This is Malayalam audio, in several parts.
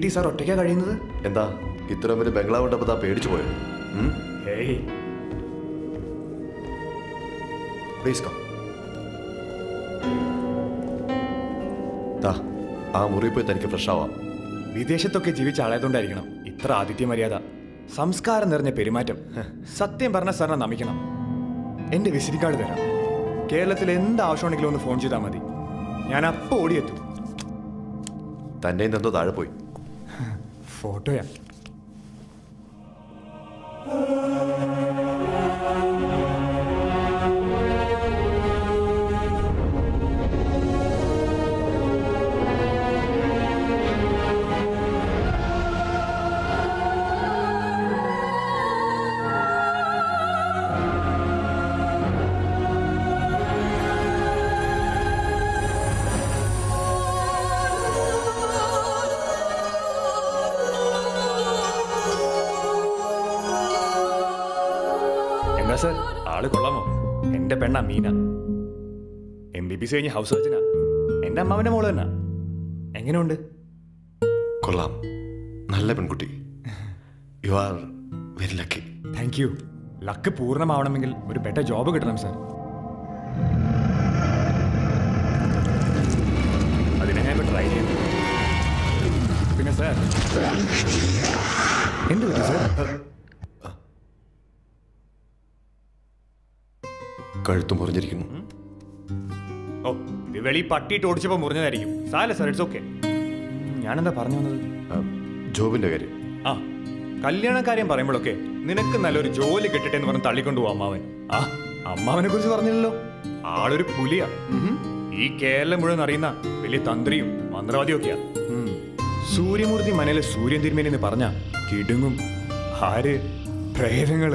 വീട്ടിൽ സാർ ഒറ്റയ്ക്കാ കഴിയുന്നത് എന്താ ഇത്രയും വലിയ ബംഗ്ലാവ് ഉണ്ടപ്പോൾ താ പേടിച്ചു പോയോ ഏയ് പ്ലീസ് കം ദാ ആ മുറി പോയി തനിക്ക് ഫ്രഷ് ആവാം വിദേശത്തൊക്കെ ജീവിച്ച ആളായതുകൊണ്ടായിരിക്കണം ഇത്ര ആതിഥ്യ മര്യാദ സംസ്കാരം നിറഞ്ഞ പെരുമാറ്റം സത്യം പറഞ്ഞ സാറിനെ നമിക്കണം എന്റെ വിസിറ്റിംഗ് കാർഡ് തരാം കേരളത്തിൽ എന്ത് ആവശ്യമുണ്ടെങ്കിലും ഒന്ന് ഫോൺ ചെയ്താൽ മതി ഞാൻ അപ്പോൾ ഓടിയെത്തും തന്നെ എന്തോ താഴെ പോയി ഫോട്ടോയാ എന്താ സർ ആള് കൊള്ളാമോ എന്റെ പെണ്ണ Meena M B B S കഴിഞ്ഞ് ഹൗസ് സർജനാ എന്റെ അമ്മാവന്റെ മോള് തന്നെ എങ്ങനെയുണ്ട് കൊള്ളാം നല്ല പെൺകുട്ടി you are very lucky thank you luck പൂർണ്ണമാവണമെങ്കിൽ ഒരു ബെറ്റർ ജോബ് കിട്ടണം സർ അതിനെ ഞാൻ ട്രൈ ചെയ്യുന്നു പിന്നെ സർ എന്ത് പറ്റി സർ കഴുത്ത് മുറിഞ്ഞിരിക്കുന്നു ഓ ഇത് വെളി പട്ടിയിട്ട് ഓടിച്ചപ്പോൾ മുറിഞ്ഞതായിരിക്കും സാല സർ ഇറ്റ്സ് ഓക്കെ ഞാനെന്താ പറഞ്ഞു വന്നത് ആ, ജോബിന്റെ കാര്യം ആ കല്യാണ കാര്യം പറയുമ്പോഴൊക്കെ നിനക്ക് നല്ലൊരു ജോലി കിട്ടട്ടെ എന്ന് പറഞ്ഞ് തള്ളിക്കൊണ്ടു പോകും അമ്മാവൻ ആ അമ്മാവനെ കുറിച്ച് പറഞ്ഞില്ലല്ലോ ആളൊരു പുലിയാ ഈ കേരളം മുഴുവൻ അറിയുന്ന വലിയ തന്ത്രിയും മന്ത്രവാദിയും ഒക്കെയാ ഉം. സൂര്യമൂർത്തി മനയിലെ സൂര്യൻ തിരുമേനി എന്ന് പറഞ്ഞ കിടുങ്ങും ആര് പ്രേതങ്ങള്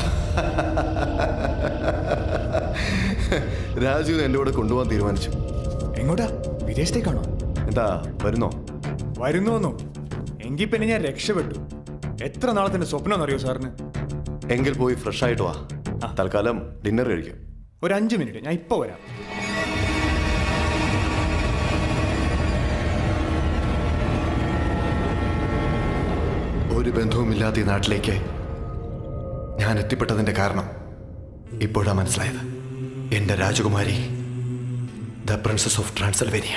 രാജുവിനെ എൻ്റെ കൂടെ കൊണ്ടുപോകാൻ തീരുമാനിച്ചു എങ്ങോട്ടാ വിദേശത്തേക്കാണോ എന്താ വരുന്നോ വരുന്നോന്നോ എങ്കിൽ പിന്നെ ഞാൻ രക്ഷപ്പെട്ടു എത്ര നാളത്തിന്റെ സ്വപ്നം എന്നറിയോ സാറിന് എങ്കിൽ പോയി ഫ്രഷ് ആയിട്ട് വാ തൽക്കാലം ഡിന്നർ കഴിക്കാം ഒരു അഞ്ച് മിനിറ്റ് ഞാൻ ഇപ്പൊ വരാം ഒരു ബന്ധവുമില്ലാത്ത ഈ നാട്ടിലേക്ക് ഞാൻ എത്തിപ്പെട്ടതിന്റെ കാരണം ഇപ്പോഴാ മനസ്സിലായത് എന്റെ രാജകുമാരി ദ പ്രിൻസസ് ഓഫ് ട്രാൻസൽവേനിയ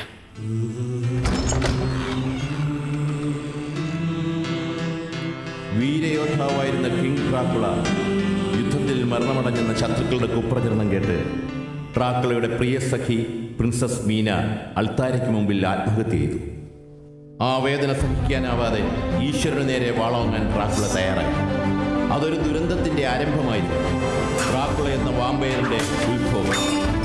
വീരയോദ്ധാവായിരുന്ന കിങ് ട്രാക്കുള യുദ്ധത്തിൽ മരണമടഞ്ഞെന്ന ശത്രുക്കളുടെ കുപ്രചരണം കേട്ട് ട്രാക്കുളയുടെ പ്രിയ സഖി പ്രിൻസസ് മീന അൾത്താരയ്ക്ക് മുമ്പിൽ ആത്മഹത്യ ചെയ്തു ആ വേദന സഹിക്കാനാവാതെ ഈശ്വരന് നേരെ വാളോങ്ങാൻ ട്രാക്കുള തയ്യാറായി അതൊരു ദുരന്തത്തിന്റെ ആരംഭമായിരുന്നു ട്രാക്കുള എന്ന വാമ്പയറിന്റെ ഉത്ഭവം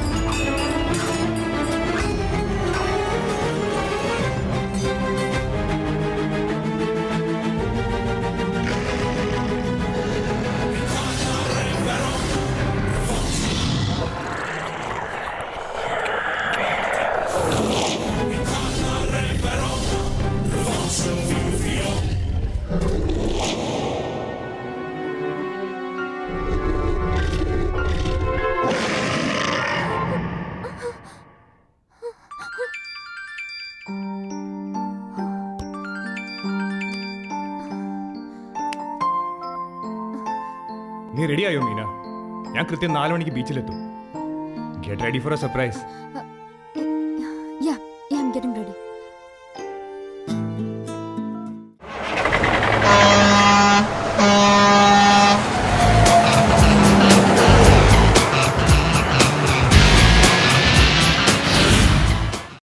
നീ റെഡിയായോ മീന ഞാൻ കൃത്യം നാല് മണിക്ക് ബീച്ചിലെത്തും get ready for a surprise Yeah, yeah, I'm getting ready.